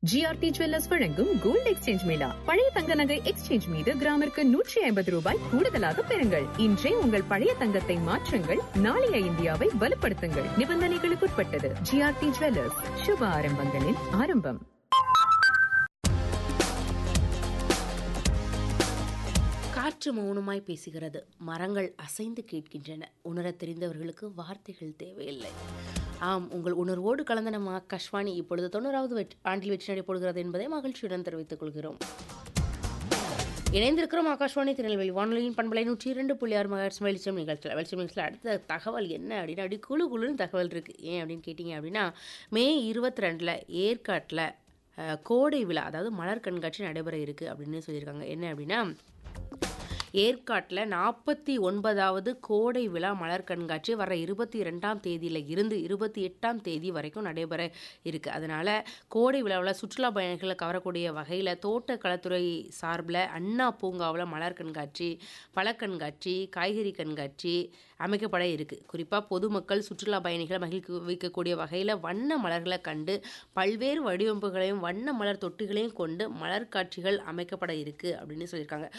GRT jewellers வழங்கும் gold exchange mela பழைய தங்க நகை எக்ஸ்சேஞ்ச் மீது கிராமிற்கு நூற்றி ஐம்பது ரூபாய் கூடுதலாக பெறுங்கள் இன்றே உங்கள் பழைய தங்கத்தை மாற்றுங்கள் நாளைய இந்தியாவை வலுப்படுத்துங்கள் நிபந்தனைகளுக்குட்பட்டது ஜிஆர்டி ஜுவல்லர்ஸ் சுப ஆரம்பங்களின் ஆரம்பம் காற்று மௌனமாய் பேசுகிறது மரங்கள் அசைந்து கேட்கின்றன உணரத் தெரிந்தவர்களுக்கு வார்த்தைகள் தேவையில்லை ஆம் உங்கள் உணர்வோடு கலந்த நம்ம ஆகாஷ்வாணி இப்பொழுது தொண்ணூறாவது வெற்றி ஆண்டில் வெற்றி நடைபெறுகிறது என்பதை மகிழ்ச்சியுடன் தெரிவித்துக் கொள்கிறோம் இணைந்திருக்கிறோம் ஆகாஷ்வாணி திருநெல்வேலி வானொலியின் பண்பலை நூற்றி இரண்டு புள்ளி ஆறு மகர்ஸ் வெளிச்சம் நிகழ்ச்சியில் வெளிச்சம் நிகழ்ச்சியில் அடுத்த தகவல் என்ன அப்படின்னா அப்படி குழு குழுன்னு தகவல் இருக்குது ஏன் அப்படின்னு கேட்டிங்க அப்படின்னா மே இருபத்தி ரெண்டில் ஏற்காட்டில் அஹ், கோடை விழா அதாவது மலர் கண்காட்சி நடைபெற இருக்குது அப்படின்னு சொல்லியிருக்காங்க என்ன அப்படின்னா ஏற்காட்டில் நாற்பத்தி ஒன்பதாவது கோடை விழா மலர் கண்காட்சி வர இருபத்தி ரெண்டாம் தேதியில் இருந்து இருபத்தி எட்டாம் தேதி வரைக்கும் நடைபெற இருக்குது அதனால் கோடை விழாவில் சுற்றுலா பயணிகளை கவரக்கூடிய வகையில் தோட்டக்கலைத்துறை சார்பில் அண்ணா பூங்காவில் மலர் கண்காட்சி பழ கண்காட்சி காய்கறி கண்காட்சி அமைக்கப்பட இருக்குது குறிப்பாக பொதுமக்கள் சுற்றுலா பயணிகளை மகிழ்விக்கக்கூடிய வகையில் வண்ண மலர்களை கண்டு பல்வேறு வடிவமைப்புகளையும் வண்ண மலர் தொட்டிகளையும் கொண்டு மலர் காட்சிகள் அமைக்கப்பட இருக்குது அப்படின்னு சொல்லியிருக்காங்க